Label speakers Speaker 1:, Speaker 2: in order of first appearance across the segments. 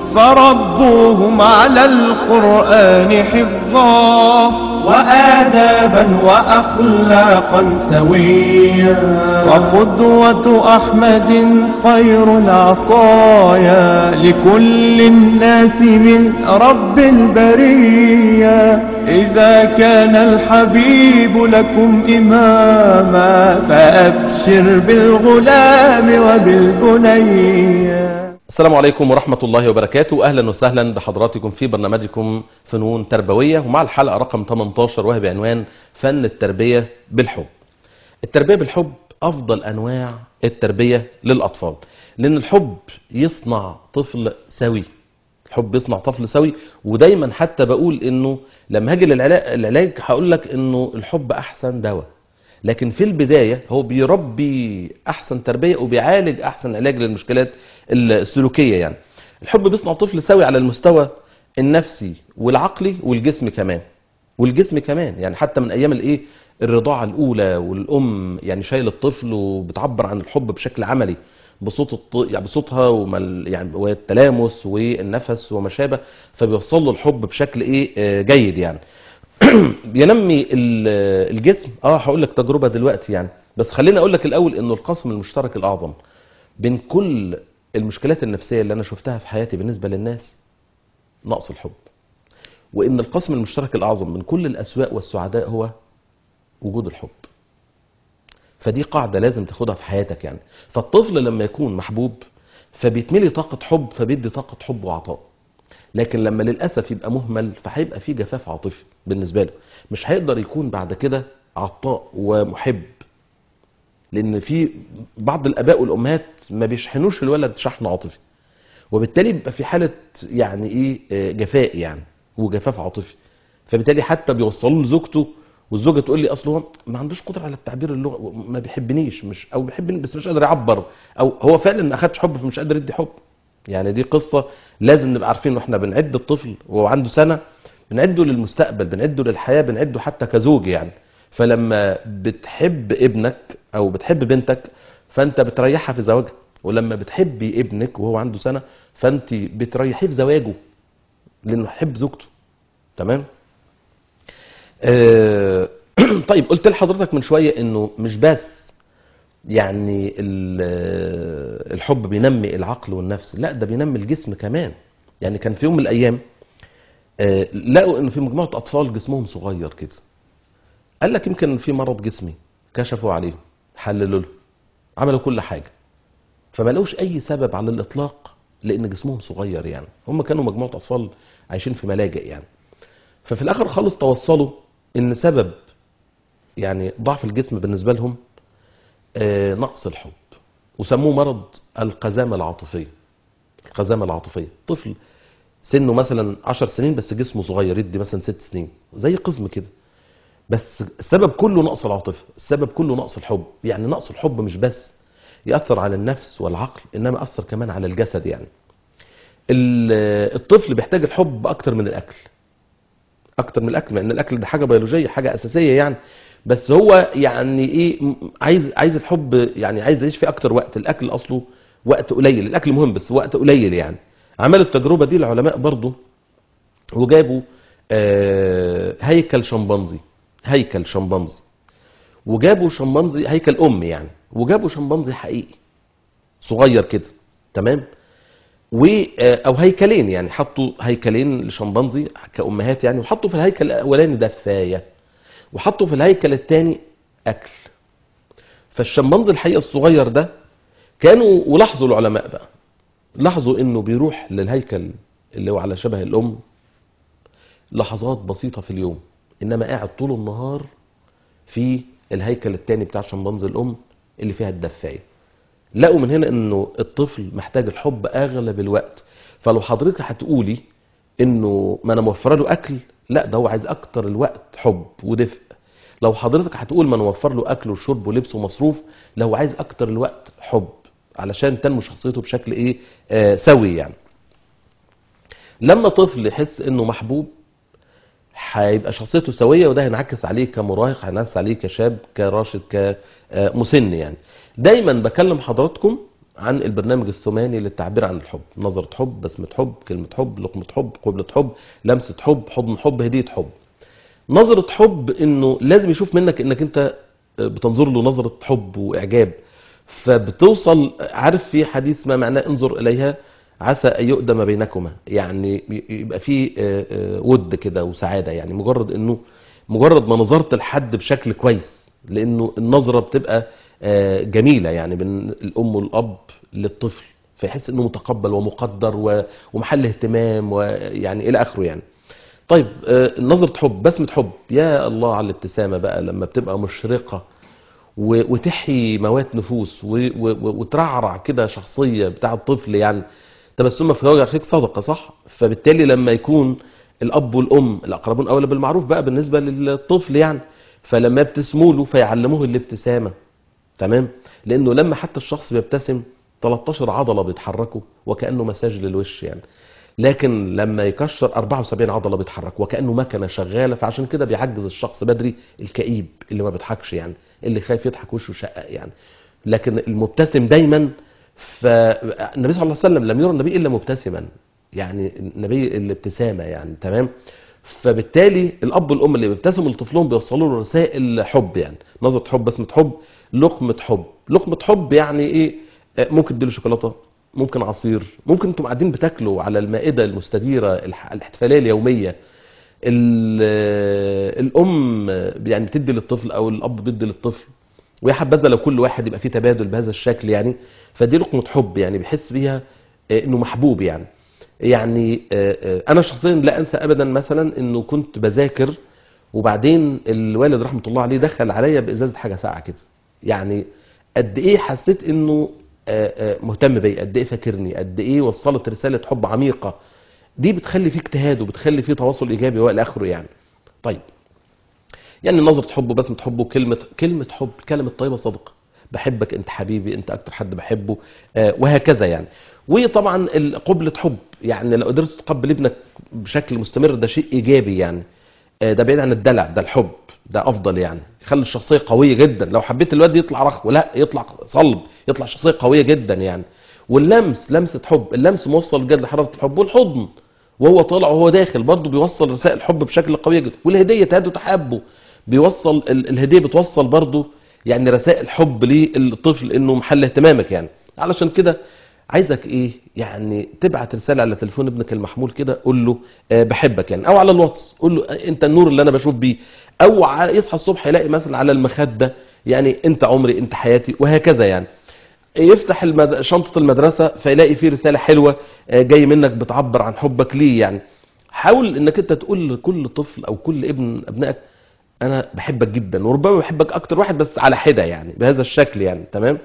Speaker 1: فربوهم على القرآن حفظا وآدابا وأخلاقا سويا وقدوة أحمد خير العطايا لكل الناس من رب البرية إذا كان الحبيب لكم إماما فأبشر بالغلام وبالبنية
Speaker 2: السلام عليكم ورحمة الله وبركاته أهلا وسهلا بحضراتكم في برنامجكم فنون تربوية ومع الحلقة رقم 18 وهي بعنوان فن التربية بالحب التربية بالحب أفضل أنواع التربية للأطفال لأن الحب يصنع طفل سوي الحب يصنع طفل سوي ودايما حتى بقول انه لما هاجي للعلاج هقول لك انه الحب احسن دواء لكن في البداية هو بيربي احسن تربية وبيعالج احسن علاج للمشكلات السلوكية يعني الحب بيصنع طفل سوي على المستوى النفسي والعقلي والجسم كمان والجسم كمان يعني حتى من ايام الايه الرضاعة الاولى والام يعني شايل الطفل وبتعبر عن الحب بشكل عملي بصوت الط... يعني بصوتها ومل... يعني والتلامس والنفس وما شابه فبيوصل له الحب بشكل ايه آه جيد يعني ينمي الجسم اه هقول لك تجربه دلوقتي يعني بس خليني اقول لك الاول انه القسم المشترك الاعظم بين كل المشكلات النفسيه اللي انا شفتها في حياتي بالنسبه للناس نقص الحب وان القسم المشترك الاعظم من كل الاسواء والسعداء هو وجود الحب فدي قاعدة لازم تاخدها في حياتك يعني فالطفل لما يكون محبوب فبيتملي طاقة حب فبيدي طاقة حب وعطاء لكن لما للأسف يبقى مهمل فهيبقى فيه جفاف عاطفي بالنسبة له مش هيقدر يكون بعد كده عطاء ومحب لأن في بعض الآباء والأمهات ما بيشحنوش الولد شحن عاطفي وبالتالي بيبقى في حالة يعني إيه جفاء يعني وجفاف عاطفي فبالتالي حتى بيوصلوا لزوجته والزوجه تقول لي اصل هو ما عندوش قدره على التعبير اللغه ما بيحبنيش مش او بيحبني بس مش قادر يعبر او هو فعلا ما اخدش حب فمش قادر يدي حب يعني دي قصه لازم نبقى عارفين واحنا بنعد الطفل وهو عنده سنه بنعده للمستقبل بنعده للحياه بنعده حتى كزوج يعني فلما بتحب ابنك او بتحب بنتك فانت بتريحها في زواجها ولما بتحبي ابنك وهو عنده سنه فانت بتريحيه في زواجه لانه يحب زوجته تمام آه طيب قلت لحضرتك من شوية انه مش بس يعني الحب بينمي العقل والنفس لا ده بينمي الجسم كمان يعني كان في يوم من الايام آه لقوا انه في مجموعة اطفال جسمهم صغير كده قال لك يمكن في مرض جسمي كشفوا عليهم حللوا له عملوا كل حاجة فما لقوش اي سبب على الاطلاق لان جسمهم صغير يعني هم كانوا مجموعة اطفال عايشين في ملاجئ يعني ففي الاخر خالص توصلوا ان سبب يعني ضعف الجسم بالنسبه لهم آه نقص الحب وسموه مرض القزامه العاطفيه القزامه العاطفيه طفل سنه مثلا 10 سنين بس جسمه صغير يدي مثلا 6 سنين زي قزم كده بس السبب كله نقص العاطفه السبب كله نقص الحب يعني نقص الحب مش بس ياثر على النفس والعقل انما ياثر كمان على الجسد يعني الطفل بيحتاج الحب اكتر من الاكل اكتر من الاكل لان الاكل ده حاجه بيولوجيه حاجه اساسيه يعني بس هو يعني ايه عايز عايز الحب يعني عايز يعيش فيه اكتر وقت الاكل اصله وقت قليل الاكل مهم بس وقت قليل يعني عملوا التجربه دي العلماء برضو وجابوا آه هيكل شمبانزي هيكل شمبانزي وجابوا شمبانزي هيكل ام يعني وجابوا شمبانزي حقيقي صغير كده تمام و او هيكلين يعني حطوا هيكلين لشمبانزي كامهات يعني وحطوا في الهيكل الاولاني دفايه وحطوا في الهيكل الثاني اكل فالشمبانزي الحقيقه الصغير ده كانوا ولاحظوا العلماء بقى لاحظوا انه بيروح للهيكل اللي هو على شبه الام لحظات بسيطه في اليوم انما قاعد طول النهار في الهيكل الثاني بتاع شمبانزي الام اللي فيها الدفايه لقوا من هنا انه الطفل محتاج الحب اغلب الوقت فلو حضرتك هتقولي انه ما انا موفره له اكل لا ده هو عايز اكتر الوقت حب ودفء لو حضرتك هتقول ما نوفر له اكل وشرب ولبس ومصروف لا هو عايز اكتر الوقت حب علشان تنمو شخصيته بشكل ايه آه سوي يعني لما طفل يحس انه محبوب هيبقى شخصيته سويه وده هينعكس عليه كمراهق هينعكس عليه كشاب كراشد كمسن يعني دايما بكلم حضراتكم عن البرنامج الثماني للتعبير عن الحب نظرة حب بسمة حب كلمة حب لقمة حب قبلة حب لمسة حب حضن حب هدية حب نظرة حب انه لازم يشوف منك انك انت بتنظر له نظرة حب واعجاب فبتوصل عارف في حديث ما معناه انظر اليها عسى ان يؤدم بينكما يعني يبقى في آه، آه، ود كده وسعادة يعني مجرد انه مجرد ما نظرت لحد بشكل كويس لانه النظرة بتبقى آه، جميلة يعني بين الام والاب للطفل فيحس انه متقبل ومقدر و- ومحل اهتمام ويعني الى اخره يعني طيب آه، نظرة حب بسمة حب يا الله على الابتسامة بقى لما بتبقى مشرقة و- وتحيي موات نفوس و- و- و- وترعرع كده شخصية بتاع الطفل يعني تبسمك في وجه اخيك صدقة صح فبالتالي لما يكون الاب والام الاقربون اولى بالمعروف بقى بالنسبة للطفل يعني فلما يبتسموا له فيعلموه الابتسامة تمام لانه لما حتى الشخص بيبتسم 13 عضلة بيتحركوا وكأنه مساج للوش يعني لكن لما يكشر 74 عضلة بيتحرك وكأنه مكنة شغالة فعشان كده بيعجز الشخص بدري الكئيب اللي ما بيضحكش يعني اللي خايف يضحك وشه شقق يعني لكن المبتسم دايما فالنبي صلى الله عليه وسلم لم يرى النبي الا مبتسما يعني النبي الابتسامه يعني تمام فبالتالي الاب والام اللي بيبتسموا لطفلهم بيوصلوا له رسائل حب يعني نظره حب بسمه حب لقمه حب لقمه حب يعني ايه آه، ممكن تديله شوكولاته ممكن عصير ممكن انتم قاعدين بتاكلوا على المائده المستديره الح- الاحتفاليه اليوميه ال- الام يعني بتدي للطفل او الاب بيدي للطفل ويا حبذا لو كل واحد يبقى فيه تبادل بهذا الشكل يعني فدي لقمه حب يعني بيحس بيها آه، انه محبوب يعني يعني آه، آه، انا شخصيا لا انسى ابدا مثلا انه كنت بذاكر وبعدين الوالد رحمه الله عليه دخل عليا بازازه حاجه ساقعه كده يعني قد ايه حسيت انه آه، آه، مهتم بيا قد ايه فاكرني قد ايه وصلت رساله حب عميقه دي بتخلي فيه اجتهاد وبتخلي فيه تواصل ايجابي والى اخره يعني طيب يعني نظرة حب وبسمة حب وكلمة كلمة حب كلمة طيبة صادقة بحبك انت حبيبي انت اكتر حد بحبه آه، وهكذا يعني وطبعا ال- قبلة حب يعني لو قدرت تقبل ابنك بشكل مستمر ده شيء ايجابي يعني آه، ده بعيد عن الدلع ده الحب ده افضل يعني يخلي الشخصيه قويه جدا لو حبيت الواد يطلع رخو لا يطلع صلب يطلع شخصيه قويه جدا يعني واللمس لمسه حب اللمس موصل جد لحراره الحب والحضن وهو طالع وهو داخل برضه بيوصل رسائل حب بشكل قوي جدا والهديه تهدوا تحبوا بيوصل ال- الهديه بتوصل برضه يعني رسائل حب للطفل انه محل اهتمامك يعني علشان كده عايزك ايه يعني تبعت رساله على تليفون ابنك المحمول كده قول له آه بحبك يعني او على الواتس قول له آه، انت النور اللي انا بشوف بيه او ع- يصحى الصبح يلاقي مثلا على المخده يعني انت عمري انت حياتي وهكذا يعني يفتح المد... شنطة المدرسة فيلاقي فيه رسالة حلوة آه، جاي منك بتعبر عن حبك ليه يعني حاول انك انت تقول لكل طفل او كل ابن ابنائك انا بحبك جدا وربما بحبك اكتر واحد بس على حدة يعني بهذا الشكل يعني تمام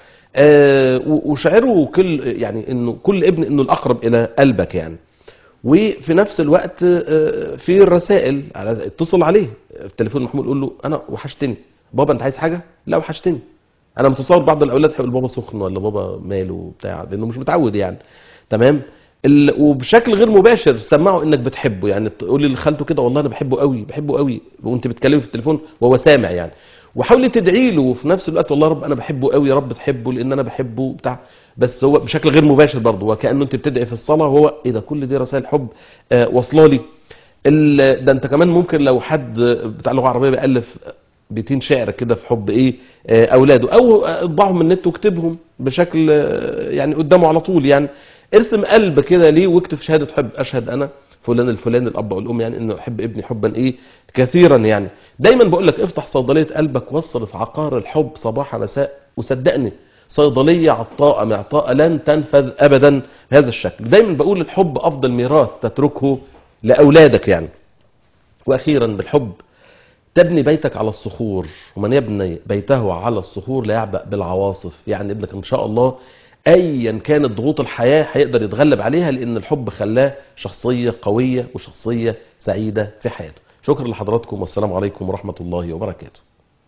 Speaker 2: آه، و- وشعره كل يعني انه كل ابن انه الاقرب الى قلبك يعني وفي نفس الوقت آه، في الرسائل على اتصل عليه التليفون محمول قول له انا وحشتني بابا انت عايز حاجه لا وحشتني انا متصور بعض الاولاد يقول بابا سخن ولا بابا ماله بتاع لانه مش متعود يعني تمام ال... وبشكل غير مباشر سمعه انك بتحبه يعني تقول لخالته كده والله انا بحبه قوي بحبه قوي وانت بتكلمي في التليفون وهو سامع يعني وحاولي تدعي له وفي نفس الوقت والله يا رب انا بحبه قوي يا رب تحبه لان انا بحبه بتاع بس هو بشكل غير مباشر برضه وكانه انت بتدعي في الصلاه وهو ايه ده كل دي رسائل حب آه واصله لي ال- ده انت كمان ممكن لو حد بتاع لغه عربيه بيالف بيتين شعر كده في حب ايه آه، اولاده او اطبعهم من النت واكتبهم بشكل آه، يعني قدامه على طول يعني ارسم قلب كده ليه واكتب شهاده حب اشهد انا فلان الفلاني الاب والام يعني انه احب ابني حبا ايه كثيرا يعني دايما بقول لك افتح صيدليه قلبك واصرف عقار الحب صباح مساء وصدقني صيدليه عطاءه معطاءه لن تنفذ ابدا بهذا الشكل دايما بقول الحب افضل ميراث تتركه لاولادك يعني واخيرا بالحب تبني بيتك على الصخور ومن يبني بيته على الصخور لا يعبأ بالعواصف يعني ابنك ان شاء الله ايا كانت ضغوط الحياه هيقدر يتغلب عليها لان الحب خلاه شخصيه قويه وشخصيه سعيده في حياته شكرا لحضراتكم والسلام عليكم ورحمه الله وبركاته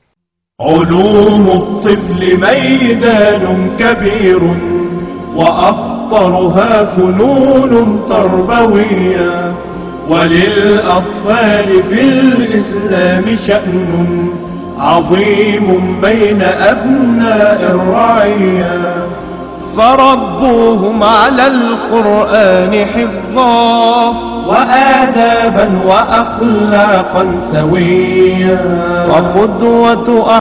Speaker 1: علوم الطفل ميدان كبير وأخطرها فنون تربوية وللأطفال في الإسلام شأن عظيم بين أبناء الرعية فربوهم على القرآن حفظا وآدابا وأخلاقا سويا وقدوة